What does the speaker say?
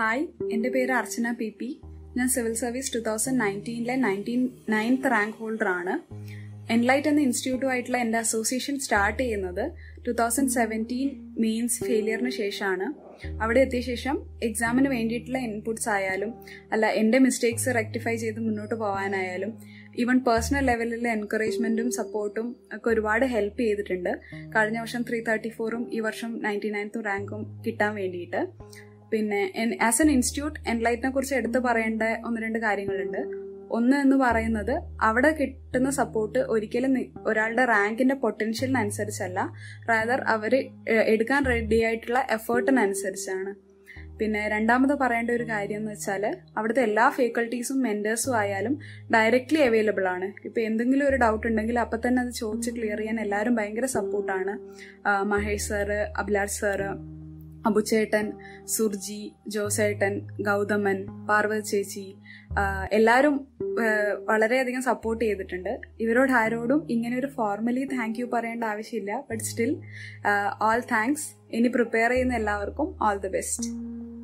hi എൻ്റെ പേര് Archana P P ഞാൻ സിവിൽ സർവീസ് ടു തൗസൻഡ് നയൻറ്റീനിലെ നയൻറ്റീൻ നയൻത്ത് റാങ്ക് ഹോൾഡറാണ് എൻലൈറ്റ് എന്ന ഇൻസ്റ്റിറ്റ്യൂട്ടുമായിട്ടുള്ള എൻ്റെ അസോസിയേഷൻ സ്റ്റാർട്ട് ചെയ്യുന്നത് ടു തൗസൻഡ് സെവൻറ്റീൻ മെയിൻസ് ഫെയിലിയറിന് ശേഷമാണ് അവിടെ എത്തിയ ശേഷം എക്സാമിന് വേണ്ടിയിട്ടുള്ള ഇൻപുട്സ് ആയാലും അല്ല എൻ്റെ മിസ്റ്റേക്സ് റെക്ടിഫൈ ചെയ്ത് മുന്നോട്ട് പോകാനായാലും ഈവൻ പേഴ്സണൽ ലെവലിൽ എൻകറേജ്മെൻറ്റും സപ്പോർട്ടും ഒക്കെ ഒരുപാട് ഹെൽപ്പ് ചെയ്തിട്ടുണ്ട് കഴിഞ്ഞ വർഷം ത്രീ തേർട്ടി ഫോറും ഈ വർഷം നയൻറ്റി നയൻത്തും റാങ്കും കിട്ടാൻ വേണ്ടിയിട്ട് പിന്നെ ആസ് എൻ ഇൻസ്റ്റിറ്റ്യൂട്ട് എൻലൈറ്റിനെ കുറിച്ച് എടുത്തു പറയേണ്ട ഒന്ന് രണ്ട് കാര്യങ്ങളുണ്ട് ഒന്ന് എന്ന് പറയുന്നത് അവിടെ കിട്ടുന്ന സപ്പോർട്ട് ഒരിക്കലും ഒരാളുടെ റാങ്കിന്റെ പൊട്ടൻഷ്യലിനനുസരിച്ചല്ല റാദർ അവർ എടുക്കാൻ റെഡി ആയിട്ടുള്ള എഫേർട്ടിനനുസരിച്ചാണ് പിന്നെ രണ്ടാമത് പറയേണ്ട ഒരു കാര്യം എന്ന് വെച്ചാൽ അവിടുത്തെ എല്ലാ ഫേക്കൽറ്റീസും മെന്റേഴ്സും ആയാലും ഡയറക്റ്റ്ലി അവൈലബിൾ ആണ് ഇപ്പം എന്തെങ്കിലും ഒരു ഡൗട്ട് ഉണ്ടെങ്കിൽ അപ്പം തന്നെ അത് ചോദിച്ച് ക്ലിയർ ചെയ്യാൻ എല്ലാവരും ഭയങ്കര സപ്പോർട്ടാണ് മഹേഷ് സാറ് അഭിലാഷ് സാറ് അബുചേട്ടൻ സുർജി ജോസേട്ടൻ ഗൗതമൻ പാർവതി ചേച്ചി എല്ലാവരും വളരെയധികം സപ്പോർട്ട് ചെയ്തിട്ടുണ്ട് ഇവരോട് ആരോടും ഇങ്ങനെ ഒരു ഫോർമലി താങ്ക് യു പറയേണ്ട ആവശ്യമില്ല ബട്ട് സ്റ്റിൽ ഓൾ താങ്ക്സ് ഇനി പ്രിപ്പയർ ചെയ്യുന്ന എല്ലാവർക്കും ഓൾ ദി ബെസ്റ്റ്